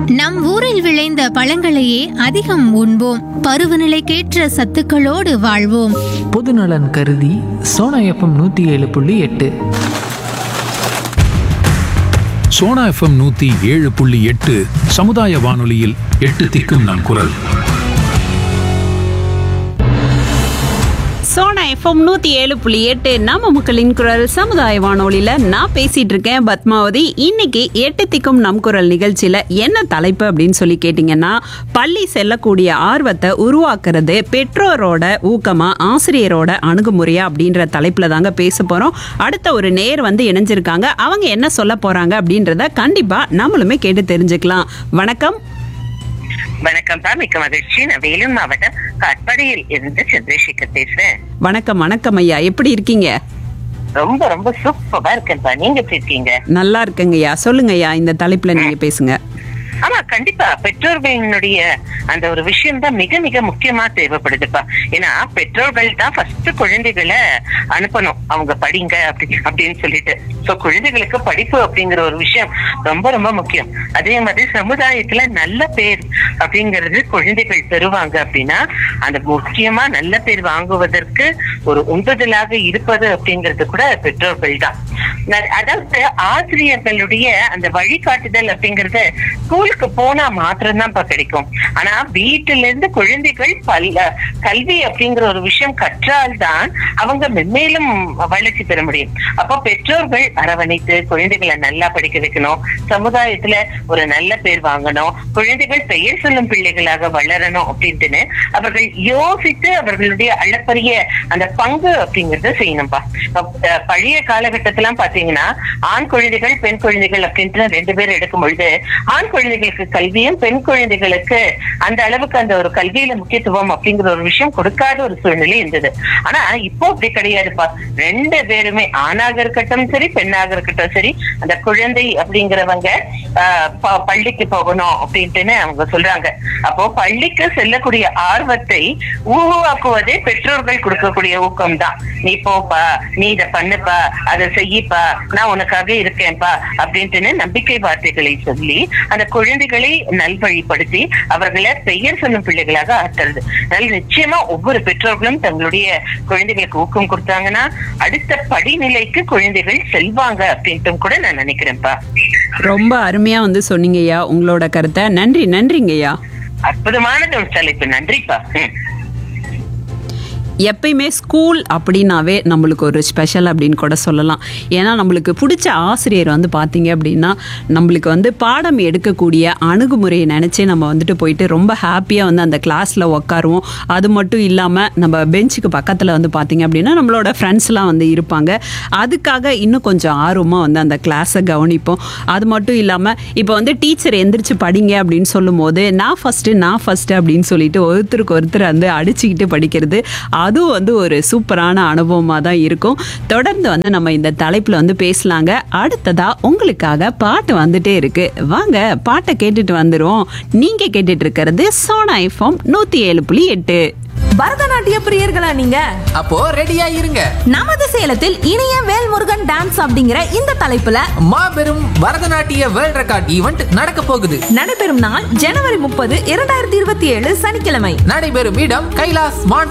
நம் ஊரில் விளைந்த பழங்களையே அதிகம் உண்போம் பருவநிலைக்கேற்ற சத்துக்களோடு வாழ்வோம் பொதுநலன் கருதி சோனா எஃப்எம் நூற்றி ஏழு புள்ளி எட்டு சோனா எஃப்எம் நூத்தி ஏழு புள்ளி எட்டு சமுதாய வானொலியில் எட்டு திக்கும் நம் குரல் சோனா எஃப்எம் நூத்தி ஏழு புள்ளி எட்டு நம்ம மக்களின் குரல் சமுதாய வானொலியில நான் பேசிட்டு இருக்கேன் பத்மாவதி இன்னைக்கு எட்டு திக்கும் நம் குரல் நிகழ்ச்சியில என்ன தலைப்பு அப்படின்னு சொல்லி கேட்டீங்கன்னா பள்ளி செல்லக்கூடிய ஆர்வத்தை உருவாக்குறது பெற்றோரோட ஊக்கமா ஆசிரியரோட அணுகுமுறையா அப்படின்ற தலைப்புல தாங்க பேச போறோம் அடுத்த ஒரு நேர் வந்து இணைஞ்சிருக்காங்க அவங்க என்ன சொல்ல போறாங்க அப்படின்றத கண்டிப்பா நம்மளுமே கேட்டு தெரிஞ்சுக்கலாம் வணக்கம் வணக்கம் பா மிக்க மகிழ்ச்சி நான் வேலூர் மாவட்டம் காட்பாடியில் இருந்து சந்திரசேகர் பேசுறேன் வணக்கம் வணக்கம் ஐயா எப்படி இருக்கீங்க ரொம்ப ரொம்ப சூப்பரா இருக்கேன்ப்பா நீங்க எப்படி இருக்கீங்க நல்லா இருக்குங்கய்யா சொல்லுங்கய்யா இந்த தலைப்புல நீங்க பேசுங்க ஆமா கண்டிப்பா பெற்றோர்களினுடைய அந்த ஒரு விஷயம் தான் மிக மிக முக்கியமா தேவைப்படுதுப்பா ஏன்னா பெற்றோர்கள் தான் ஃபர்ஸ்ட் குழந்தைகளை அனுப்பணும் அவங்க படிங்க அப்படி அப்படின்னு சொல்லிட்டு சோ குழந்தைகளுக்கு படிப்பு அப்படிங்கிற ஒரு விஷயம் ரொம்ப ரொம்ப முக்கியம் அதே மாதிரி சமுதாயத்துல நல்ல பேர் அப்படிங்கிறது குழந்தைகள் பெறுவாங்க அப்படின்னா அந்த முக்கியமா நல்ல பேர் வாங்குவதற்கு ஒரு உந்துதலாக இருப்பது அப்படிங்கிறது கூட பெற்றோர்கள் தான் ந- அதாவது ஆசிரியர்களுடைய அந்த வழிகாட்டுதல் அப்படிங்கறது ஸ்கூலுக்கு போனா மாத்திரம்தான் இப்ப கிடைக்கும் ஆனா வீட்டில இருந்து குழந்தைகள் பல்ல கல்வி அப்படிங்கிற ஒரு விஷயம் கற்றால்தான் அவங்க மென்மேலும் வளர்ச்சி பெற முடியும் அப்போ பெற்றோர்கள் அரவணைத்து குழந்தைகளை நல்லா படிக்க வைக்கணும் சமுதாயத்துல ஒரு நல்ல பேர் வாங்கணும் குழந்தைகள் பெயர் சொல்லும் பிள்ளைகளாக வளரணும் அப்படின்ட்டுன்னு அவர்கள் யோசித்து அவர்களுடைய அளப்பரிய அந்த பங்கு அப்படிங்கறத செய்யணும்பா இப்ப, அஹ், பழைய காலகட்டத்திலாம் பாத்தீங்கன்னா ஆண் குழந்தைகள் பெண் குழந்தைகள் அப்படின்ட்டு ரெண்டு பேர் எடுக்கும் பொழுது ஆண் குழந்தைகளுக்கு கல்வியும் பெண் குழந்தைகளுக்கு அந்த அளவுக்கு அந்த ஒரு கல்வியில முக்கியத்துவம் அப்படிங்கிற ஒரு விஷயம் கொடுக்காத ஒரு சூழ்நிலை இருந்தது ஆனா இப்போ அப்படி கிடையாதுப்பா ரெண்டு பேருமே ஆணாக இருக்கட்டும் சரி பெண்ணாக இருக்கட்டும் சரி அந்த குழந்தை அப்படிங்கிறவங்க ஆஹ், ப- பள்ளிக்கு போகணும் அப்படின்ட்டுன்னு அவங்க சொல்றாங்க அப்போ பள்ளிக்கு செல்லக்கூடிய ஆர்வத்தை உருவாக்குவதே பெற்றோர்கள் கொடுக்கக்கூடிய ஊக்கம் தான் நீ போப்பா நீ இத பண்ணுப்பா அதை செய்யப்பா நான் உனக்காக இருக்கேன்ப்பா அப்படின்ட்டுன்னு நம்பிக்கை வார்த்தைகளை சொல்லி அந்த குழந்தைகளை நல்வழிப்படுத்தி அவர்களை பெயர் சொல்லும் பிள்ளைகளாக ஆற்றுறது அதனால நிச்சயமா ஒவ்வொரு பெற்றோர்களும் தங்களுடைய குழந்தைகளுக்கு ஊக்கம் கொடுத்தாங்கன்னா அடுத்த படிநிலைக்கு குழந்தைகள் செல்வாங்க அப்படின்ட்டும் கூட நான் நினைக்கிறேன்ப்பா ரொம்ப அருமையா வந்து சொன்னீங்கய்யா உங்களோட கருத்தை நன்றி நன்றிங்கய்யா அற்புதமானது ஒரு தலைப்பு நன்றிப்பா ம். எப்பயுமே ஸ்கூல் அப்படின்னாவே நம்மளுக்கு ஒரு ஸ்பெஷல் அப்படின்னு கூட சொல்லலாம் ஏன்னா நம்மளுக்கு பிடிச்ச ஆசிரியர் வந்து பார்த்தீங்க அப்படின்னா நம்மளுக்கு வந்து பாடம் எடுக்கக்கூடிய அணுகுமுறையை நினச்சி நம்ம வந்துட்டு போயிட்டு ரொம்ப ஹாப்பியாக வந்து அந்த கிளாஸில் உட்காருவோம் அது மட்டும் இல்லாமல் நம்ம பெஞ்சுக்கு பக்கத்தில் வந்து பார்த்தீங்க அப்படின்னா நம்மளோட ஃப்ரெண்ட்ஸ்லாம் வந்து இருப்பாங்க அதுக்காக இன்னும் கொஞ்சம் ஆர்வமாக வந்து அந்த கிளாஸை கவனிப்போம் அது மட்டும் இல்லாமல் இப்போ வந்து டீச்சர் எந்திரிச்சு படிங்க அப்படின்னு சொல்லும்போது நான் ஃபஸ்ட்டு நான் ஃபஸ்ட்டு அப்படின்னு சொல்லிட்டு ஒருத்தருக்கு ஒருத்தர் வந்து அடிச்சுக்கிட்டு படிக்கிறது அதுவும் வந்து ஒரு சூப்பரான அனுபவமாக தான் இருக்கும் தொடர்ந்து வந்து நம்ம இந்த தலைப்பில் வந்து பேசலாங்க அடுத்ததா உங்களுக்காக பாட்டு வந்துட்டே இருக்கு வாங்க பாட்டை கேட்டுட்டு வந்துருவோம் நீங்க கேட்டுட்டு இருக்கிறது சோனா எஃப்எம் நூத்தி ஏழு புள்ளி எட்டு பரதநாட்டிய பிரியர்களா நீங்க அப்போ ரெடியா இருங்க நமது சேலத்தில் இனிய வேல்முருகன் டான்ஸ் அப்படிங்கிற இந்த தலைப்புல மாபெரும் பரதநாட்டிய வேர்ல்ட் ரெக்கார்ட் ஈவெண்ட் நடக்க போகுது நடைபெறும் நாள் ஜனவரி முப்பது இரண்டாயிரத்தி இருபத்தி ஏழு சனிக்கிழமை நடைபெறும் இடம் கைலாஸ் மான்ஸ்